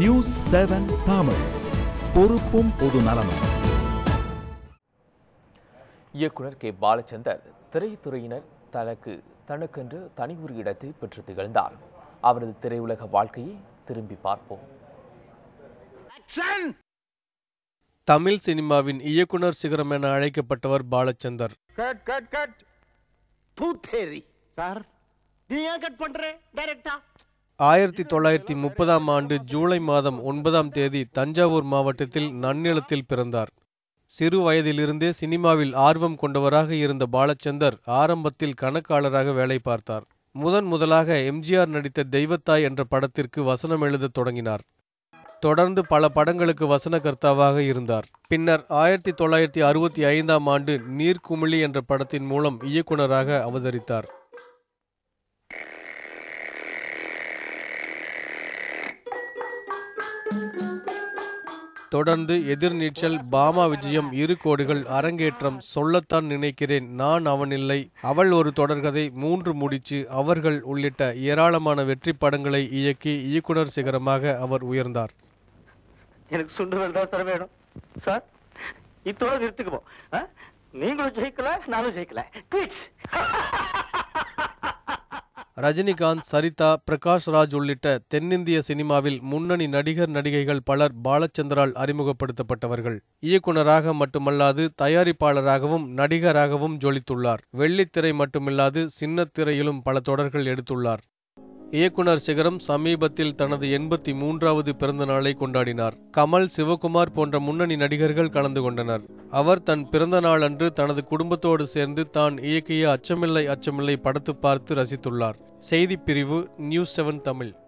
News seven Tamil பொறுப்பும் பொது நலமும் இயக்குனர் கே பாலச்சந்தர் திரைத்துறையினர் தனக்கு தனக்கென்று தனி ஒரு இடத்தை பெற்று திகழ்ந்தார் அவரது திரையுலக வாழ்க்கையை திரும்பி பார்ப்போம் தமிழ் சினிமாவின் இயக்குனர் சிகரம் என அழைக்கப்பட்டவர் பாலச்சந்தர் கட் கட் கட் தூ தேரி சார் நீ ஏன் கட் பண்ற டைரக்டா ஆயிரத்தி தொள்ளாயிரத்தி முப்பதாம் ஆண்டு ஜூலை மாதம் ஒன்பதாம் தேதி தஞ்சாவூர் மாவட்டத்தில் நன்னிலத்தில் பிறந்தார் சிறு வயதிலிருந்தே சினிமாவில் ஆர்வம் கொண்டவராக இருந்த பாலச்சந்தர் ஆரம்பத்தில் கணக்காளராக வேலை பார்த்தார் முதன் முதலாக எம்ஜிஆர் நடித்த தெய்வத்தாய் என்ற படத்திற்கு வசனம் எழுதத் தொடங்கினார் தொடர்ந்து பல படங்களுக்கு வசனகர்த்தாவாக இருந்தார் பின்னர் ஆயிரத்தி தொள்ளாயிரத்தி அறுபத்தி ஐந்தாம் ஆண்டு நீர்க்குமிழி என்ற படத்தின் மூலம் இயக்குனராக அவதரித்தார் தொடர்ந்து எதிர்நீச்சல் பாமா விஜயம் இரு கோடுகள் அரங்கேற்றம் சொல்லத்தான் நினைக்கிறேன் நான் அவனில்லை அவள் ஒரு தொடர்கதை மூன்று முடிச்சு அவர்கள் உள்ளிட்ட ஏராளமான வெற்றி படங்களை இயக்கி இயக்குனர் சிகரமாக அவர் உயர்ந்தார் எனக்கு சுண்டு வேல் தான் சார் வேணும் சார் இத்தோட நிறுத்துக்குவோம் ஆ? நீங்களும் ஜெயிக்கல நானும் ஜெயிக்கல குயிட் ரஜினிகாந்த் சரிதா பிரகாஷ் ராஜ் உள்ளிட்ட தென்னிந்திய சினிமாவில் முன்னணி நடிகர் நடிகைகள் பலர் பாலச்சந்தரால் அறிமுகப்படுத்தப்பட்டவர்கள் இயக்குனராக மட்டுமல்லாது தயாரிப்பாளராகவும் நடிகராகவும் ஜொலித்துள்ளார் வெள்ளித்திரை மட்டுமில்லாது சின்னத்திரையிலும் பல தொடர்கள் எடுத்துள்ளார் இயக்குனர் சிகரம் சமீபத்தில் தனது எண்பத்தி மூன்றாவது பிறந்த நாளை கொண்டாடினார் கமல் சிவகுமார் போன்ற முன்னணி நடிகர்கள் கலந்து கொண்டனர் அவர் தன் பிறந்த நாள் அன்று தனது குடும்பத்தோடு சேர்ந்து தான் இயக்கிய அச்சமில்லை அச்சமில்லை படத்து பார்த்து ரசித்துள்ளார் செய்திப் பிரிவு நியூஸ் செவன் தமிழ்